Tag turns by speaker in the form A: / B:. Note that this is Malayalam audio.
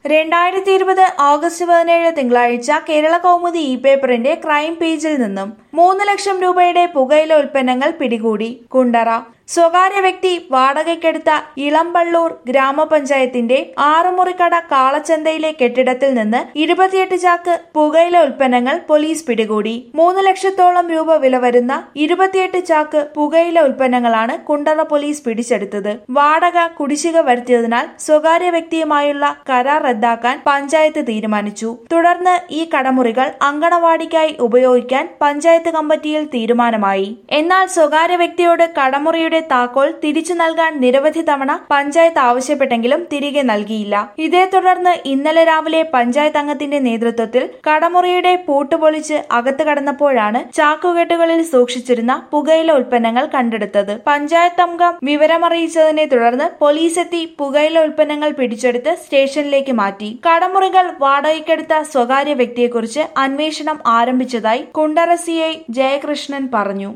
A: രണ്ടായിരത്തി ഇരുപത് ഓഗസ്റ്റ് പതിനേഴ് തിങ്കളാഴ്ച കേരള കൗമുദി ഇ പേപ്പറിന്റെ ക്രൈം പേജിൽ നിന്നും മൂന്ന് ലക്ഷം രൂപയുടെ പുകയില ഉൽപ്പന്നങ്ങൾ പിടികൂടി കുണ്ടറ സ്വകാര്യ വ്യക്തി വാടകയ്ക്കെടുത്ത ഇളമ്പള്ളൂർ ഗ്രാമപഞ്ചായത്തിന്റെ ആറുമുറിക്കട കാളച്ചന്തയിലെ കെട്ടിടത്തിൽ നിന്ന് ഇരുപത്തിയെട്ട് ചാക്ക് പുകയില ഉൽപ്പന്നങ്ങൾ പോലീസ് പിടികൂടി മൂന്ന് ലക്ഷത്തോളം രൂപ വില വരുന്ന ഇരുപത്തിയെട്ട് ചാക്ക് പുകയില ഉൽപ്പന്നങ്ങളാണ് കുണ്ടറ പോലീസ് പിടിച്ചെടുത്തത് വാടക കുടിശ്ശിക വരുത്തിയതിനാൽ സ്വകാര്യ വ്യക്തിയുമായുള്ള കരാർ റദ്ദാക്കാൻ പഞ്ചായത്ത് തീരുമാനിച്ചു തുടർന്ന് ഈ കടമുറികൾ അങ്കണവാടിക്കായി ഉപയോഗിക്കാൻ പഞ്ചായത്ത് കമ്മിറ്റിയിൽ തീരുമാനമായി എന്നാൽ സ്വകാര്യ വ്യക്തിയോട് കടമുറിയുടെ താക്കോൽ തിരിച്ചു നൽകാൻ നിരവധി തവണ പഞ്ചായത്ത് ആവശ്യപ്പെട്ടെങ്കിലും തിരികെ നൽകിയില്ല ഇതേ തുടർന്ന് ഇന്നലെ രാവിലെ പഞ്ചായത്ത് അംഗത്തിന്റെ നേതൃത്വത്തിൽ കടമുറിയുടെ പൂട്ടുപൊളിച്ച് അകത്ത് കടന്നപ്പോഴാണ് ചാക്കുകെട്ടുകളിൽ സൂക്ഷിച്ചിരുന്ന പുകയില ഉൽപ്പന്നങ്ങൾ കണ്ടെടുത്തത് പഞ്ചായത്ത് അംഗം വിവരമറിയിച്ചതിനെ തുടർന്ന് പോലീസ് എത്തി പുകയില ഉൽപ്പന്നങ്ങൾ പിടിച്ചെടുത്ത് സ്റ്റേഷനിലേക്ക് മാറ്റി കടമുറികൾ വാടകയ്ക്കെടുത്ത സ്വകാര്യ വ്യക്തിയെക്കുറിച്ച് അന്വേഷണം ആരംഭിച്ചതായി കുണ്ടറ സി ഐ ജയകൃഷ്ണൻ പറഞ്ഞു